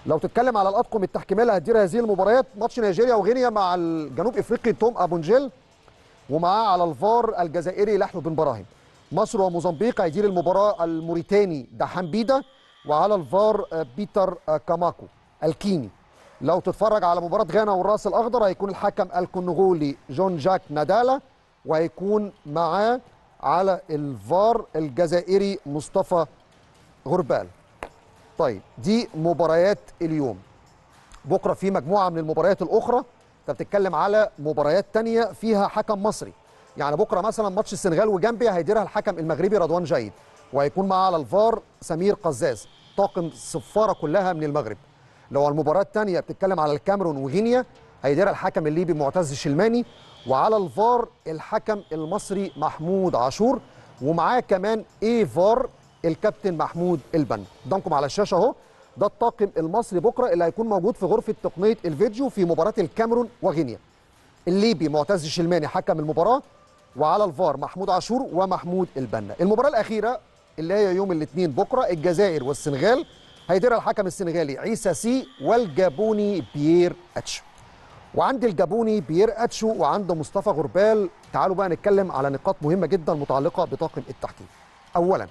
لو تتكلم على الاطقم التحكيميه اللي هتدير هذه المباريات ماتش نيجيريا وغينيا مع الجنوب افريقي توم ابونجيل ومعاه على الفار الجزائري لحلو بن براهيم مصر وموزمبيق هيدير المباراه الموريتاني دحام بيدا وعلى الفار آه، بيتر آه، كاماكو الكيني لو تتفرج على مباراه غانا والراس الاخضر هيكون الحكم الكونغولي جون جاك نادالا وهيكون معاه على الفار الجزائري مصطفى غربال طيب دي مباريات اليوم بكره في مجموعه من المباريات الاخرى انت بتتكلم على مباريات تانية فيها حكم مصري يعني بكره مثلا ماتش السنغال وجامبيا هيديرها الحكم المغربي رضوان جيد وهيكون معاه على الفار سمير قزاز طاقم الصفاره كلها من المغرب لو المباراه الثانيه بتتكلم على الكاميرون وغينيا هيديرها الحكم الليبي معتز الشلماني وعلى الفار الحكم المصري محمود عاشور ومعاه كمان اي فار الكابتن محمود البنا قدامكم على الشاشه اهو ده الطاقم المصري بكره اللي هيكون موجود في غرفه تقنيه الفيديو في مباراه الكاميرون وغينيا الليبي معتز الشلماني حكم المباراه وعلى الفار محمود عاشور ومحمود البنا المباراه الاخيره اللي هي يوم الاثنين بكره الجزائر والسنغال هيديرها الحكم السنغالي عيسى سي والجابوني بيير اتشو وعند الجابوني بيير اتشو وعند مصطفى غربال تعالوا بقى نتكلم على نقاط مهمه جدا متعلقه بطاقم التحكيم اولا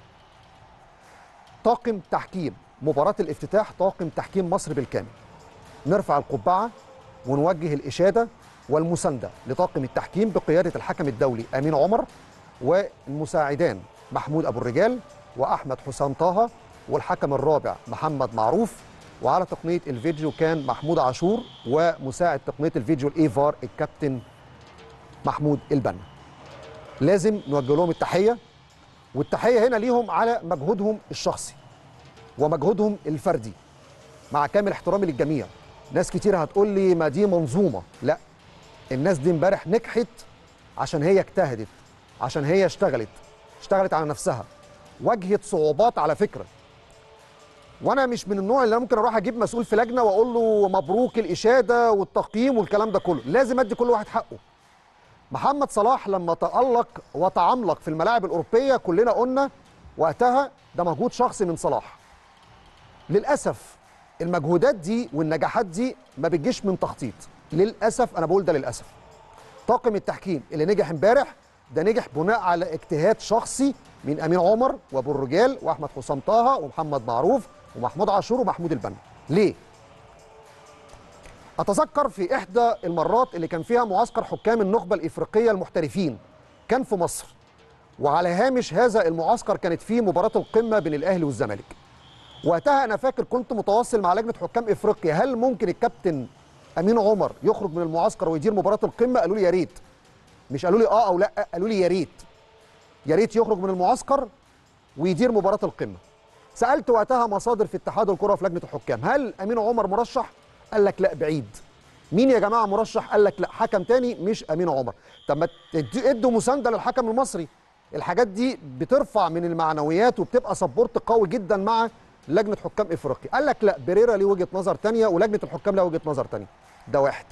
طاقم تحكيم مباراه الافتتاح طاقم تحكيم مصر بالكامل نرفع القبعه ونوجه الاشاده والمسانده لطاقم التحكيم بقياده الحكم الدولي امين عمر والمساعدان محمود ابو الرجال واحمد حسام طه والحكم الرابع محمد معروف وعلى تقنيه الفيديو كان محمود عاشور ومساعد تقنيه الفيديو الايفار الكابتن محمود البنا لازم نوجه لهم التحيه والتحيه هنا ليهم على مجهودهم الشخصي ومجهودهم الفردي مع كامل احترامي للجميع ناس كتير هتقول لي ما دي منظومه لا الناس دي امبارح نجحت عشان هي اجتهدت عشان هي اشتغلت اشتغلت على نفسها واجهت صعوبات على فكره وانا مش من النوع اللي انا ممكن اروح اجيب مسؤول في لجنه واقول له مبروك الاشاده والتقييم والكلام ده كله لازم ادي كل واحد حقه محمد صلاح لما تالق وتعملق في الملاعب الاوروبيه كلنا قلنا وقتها ده مجهود شخصي من صلاح للاسف المجهودات دي والنجاحات دي ما بتجيش من تخطيط للاسف انا بقول ده للاسف طاقم التحكيم اللي نجح امبارح ده نجح بناء على اجتهاد شخصي من امين عمر وابو الرجال واحمد حسام طه ومحمد معروف ومحمود عاشور ومحمود البنا ليه اتذكر في احدى المرات اللي كان فيها معسكر حكام النخبه الافريقيه المحترفين كان في مصر وعلى هامش هذا المعسكر كانت فيه مباراه القمه بين الاهلي والزمالك وقتها انا فاكر كنت متواصل مع لجنه حكام افريقيا هل ممكن الكابتن امين عمر يخرج من المعسكر ويدير مباراه القمه قالوا لي يا ريت مش قالوا لي اه او لا قالوا لي يا ريت يا ريت يخرج من المعسكر ويدير مباراه القمه سالت وقتها مصادر في اتحاد الكره في لجنه الحكام هل امين عمر مرشح قال لك لا بعيد مين يا جماعه مرشح قال لك لا حكم تاني مش امين عمر طب ما تدي- ادوا مسانده للحكم المصري الحاجات دي بترفع من المعنويات وبتبقى سبورت قوي جدا مع لجنه حكام افريقيا قال لك لا بريرا ليه وجهه نظر تانية ولجنه الحكام لها وجهه نظر تانية ده واحد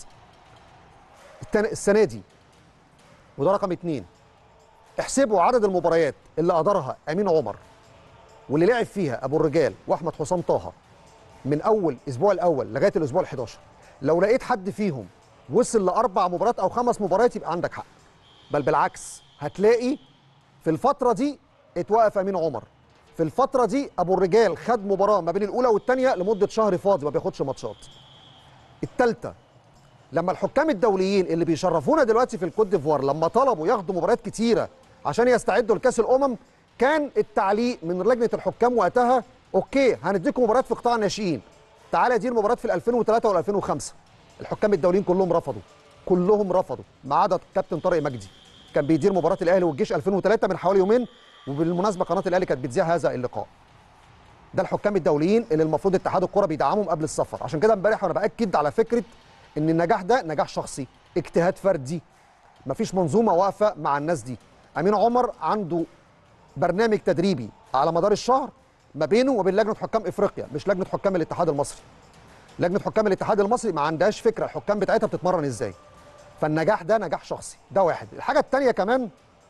التاني السنه دي وده رقم اتنين احسبوا عدد المباريات اللي ادارها امين عمر واللي لعب فيها ابو الرجال واحمد حسام طه من اول الاسبوع الاول لغايه الاسبوع ال11 لو لقيت حد فيهم وصل لاربع مباريات او خمس مباريات يبقى عندك حق بل بالعكس هتلاقي في الفتره دي اتوقف امين عمر في الفتره دي ابو الرجال خد مباراه ما بين الاولى والثانيه لمده شهر فاضي ما بياخدش ماتشات الثالثه لما الحكام الدوليين اللي بيشرفونا دلوقتي في الكوت ديفوار لما طلبوا ياخدوا مباريات كتيره عشان يستعدوا لكاس الامم كان التعليق من لجنه الحكام وقتها اوكي هنديكم مباريات في قطاع الناشئين تعالى دي المباريات في ال 2003 وال 2005 الحكام الدوليين كلهم رفضوا كلهم رفضوا ما عدا كابتن طارق مجدي كان بيدير مباراه الاهلي والجيش 2003 من حوالي يومين وبالمناسبه قناه الاهلي كانت بتذيع هذا اللقاء ده الحكام الدوليين اللي المفروض اتحاد الكره بيدعمهم قبل السفر عشان كده امبارح وانا باكد على فكره ان النجاح ده نجاح شخصي اجتهاد فردي مفيش منظومه واقفه مع الناس دي امين عمر عنده برنامج تدريبي على مدار الشهر ما بينه وبين لجنه حكام افريقيا مش لجنه حكام الاتحاد المصري لجنه حكام الاتحاد المصري ما عندهاش فكره الحكام بتاعتها بتتمرن ازاي فالنجاح ده نجاح شخصي ده واحد الحاجه الثانيه كمان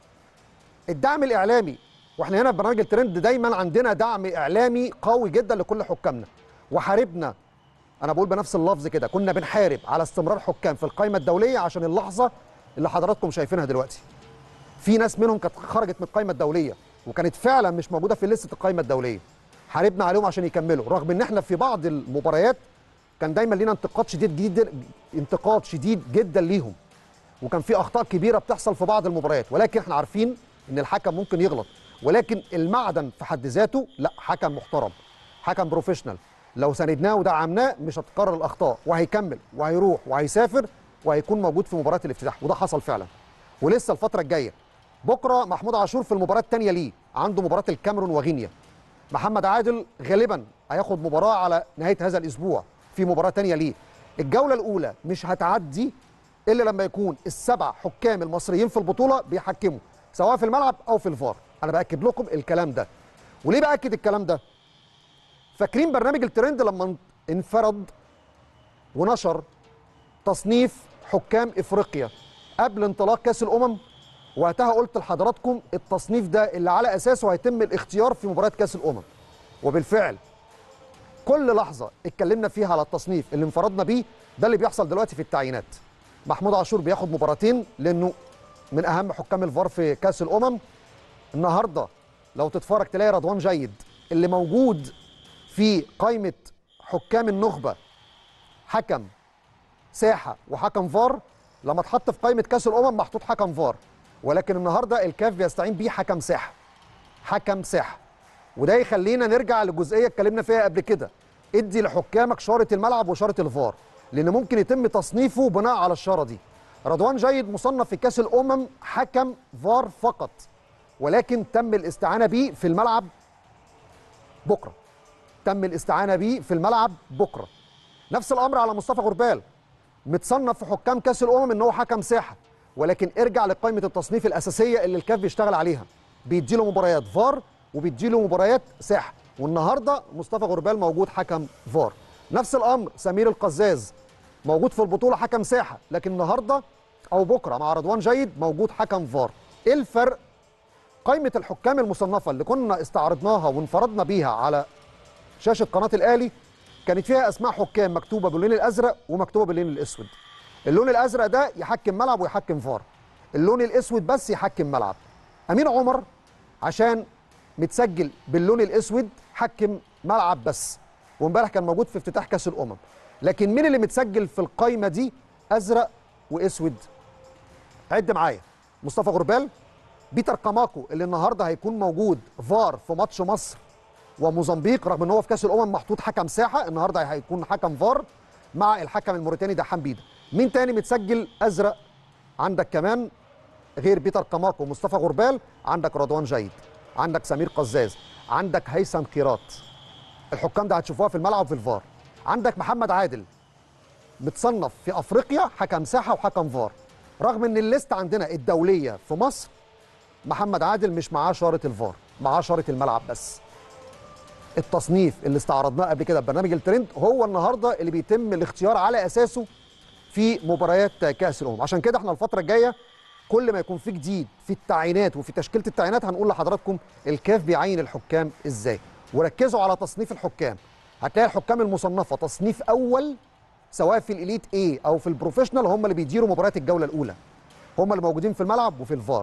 الدعم الاعلامي واحنا هنا في برنامج الترند دايما عندنا دعم اعلامي قوي جدا لكل حكامنا وحاربنا انا بقول بنفس اللفظ كده كنا بنحارب على استمرار حكام في القائمه الدوليه عشان اللحظه اللي حضراتكم شايفينها دلوقتي في ناس منهم كانت خرجت من القائمه الدوليه وكانت فعلا مش موجوده في لسته القائمه الدوليه حاربنا عليهم عشان يكملوا رغم ان احنا في بعض المباريات كان دايما لينا انتقاد شديد جدا انتقاد شديد جدا ليهم وكان في اخطاء كبيره بتحصل في بعض المباريات ولكن احنا عارفين ان الحكم ممكن يغلط ولكن المعدن في حد ذاته لا حكم محترم حكم بروفيشنال لو ساندناه ودعمناه مش هتتكرر الاخطاء وهيكمل وهيروح وهيسافر وهيكون موجود في مباراه الافتتاح وده حصل فعلا ولسه الفتره الجايه بكره محمود عاشور في المباراه الثانيه ليه عنده مباراه الكاميرون وغينيا محمد عادل غالبا هياخد مباراه على نهايه هذا الاسبوع في مباراه ثانيه ليه الجوله الاولى مش هتعدي الا لما يكون السبع حكام المصريين في البطوله بيحكموا سواء في الملعب او في الفار انا باكد لكم الكلام ده وليه باكد الكلام ده فاكرين برنامج الترند لما انفرد ونشر تصنيف حكام افريقيا قبل انطلاق كاس الامم وقتها قلت لحضراتكم التصنيف ده اللي على اساسه هيتم الاختيار في مباراه كاس الامم وبالفعل كل لحظه اتكلمنا فيها على التصنيف اللي انفردنا بيه ده اللي بيحصل دلوقتي في التعيينات محمود عاشور بياخد مباراتين لانه من اهم حكام الفار في كاس الامم النهارده لو تتفرج تلاقي رضوان جيد اللي موجود في قائمه حكام النخبه حكم ساحه وحكم فار لما اتحط في قائمه كاس الامم محطوط حكم فار ولكن النهارده الكاف بيستعين بيه حكم ساحه حكم ساحه وده يخلينا نرجع لجزئيه اتكلمنا فيها قبل كده ادي لحكامك شاره الملعب وشاره الفار لان ممكن يتم تصنيفه بناء على الشاره دي رضوان جيد مصنف في كاس الامم حكم فار فقط ولكن تم الاستعانه بيه في الملعب بكره تم الاستعانه بيه في الملعب بكره نفس الامر على مصطفى غربال متصنف في حكام كاس الامم ان هو حكم ساحه ولكن ارجع لقائمه التصنيف الاساسيه اللي الكاف بيشتغل عليها بيدي له مباريات فار وبيدي له مباريات ساحه والنهارده مصطفى غربال موجود حكم فار نفس الامر سمير القزاز موجود في البطوله حكم ساحه لكن النهارده او بكره مع رضوان جيد موجود حكم فار ايه الفرق قائمه الحكام المصنفه اللي كنا استعرضناها وانفردنا بيها على شاشه قناه الاهلي كانت فيها اسماء حكام مكتوبه باللون الازرق ومكتوبه باللون الاسود اللون الازرق ده يحكم ملعب ويحكم فار اللون الاسود بس يحكم ملعب امين عمر عشان متسجل باللون الاسود حكم ملعب بس وامبارح كان موجود في افتتاح كاس الامم لكن مين اللي متسجل في القايمه دي ازرق واسود عد معايا مصطفى غربال بيتر كاماكو اللي النهارده هيكون موجود فار في ماتش مصر وموزمبيق رغم ان هو في كاس الامم محطوط حكم ساحه النهارده هيكون حكم فار مع الحكم الموريتاني ده حمبيده مين تاني متسجل ازرق عندك كمان غير بيتر كاماكو ومصطفى غربال عندك رضوان جيد عندك سمير قزاز عندك هيثم قيراط الحكام ده هتشوفوها في الملعب في الفار عندك محمد عادل متصنف في افريقيا حكم ساحه وحكم فار رغم ان الليست عندنا الدوليه في مصر محمد عادل مش معاه شاره الفار معاه شاره الملعب بس التصنيف اللي استعرضناه قبل كده ببرنامج الترند هو النهارده اللي بيتم الاختيار على اساسه في مباريات كاس الامم عشان كده احنا الفتره الجايه كل ما يكون في جديد في التعيينات وفي تشكيله التعيينات هنقول لحضراتكم الكاف بيعين الحكام ازاي وركزوا على تصنيف الحكام هتلاقي الحكام المصنفه تصنيف اول سواء في الاليت ايه او في البروفيشنال هم اللي بيديروا مباريات الجوله الاولى هم اللي موجودين في الملعب وفي الفار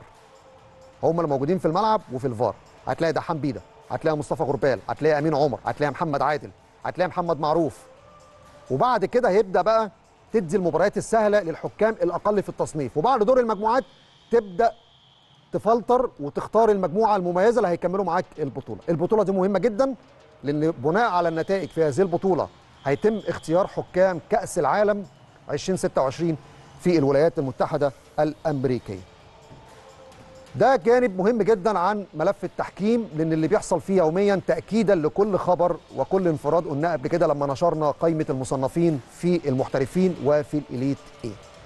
هم اللي موجودين في الملعب وفي الفار هتلاقي ده حمبيده هتلاقي مصطفى غربال هتلاقي امين عمر هتلاقي محمد عادل هتلاقي محمد معروف وبعد كده هيبدا بقى تدي المباريات السهله للحكام الاقل في التصنيف وبعد دور المجموعات تبدا تفلتر وتختار المجموعه المميزه اللي هيكملوا معاك البطوله البطوله دي مهمه جدا لان بناء على النتائج في هذه البطوله هيتم اختيار حكام كاس العالم 2026 في الولايات المتحده الامريكيه ده جانب مهم جدا عن ملف التحكيم لان اللي بيحصل فيه يوميا تاكيدا لكل خبر وكل انفراد قلناه قبل كده لما نشرنا قائمه المصنفين في المحترفين وفي الاليت ايه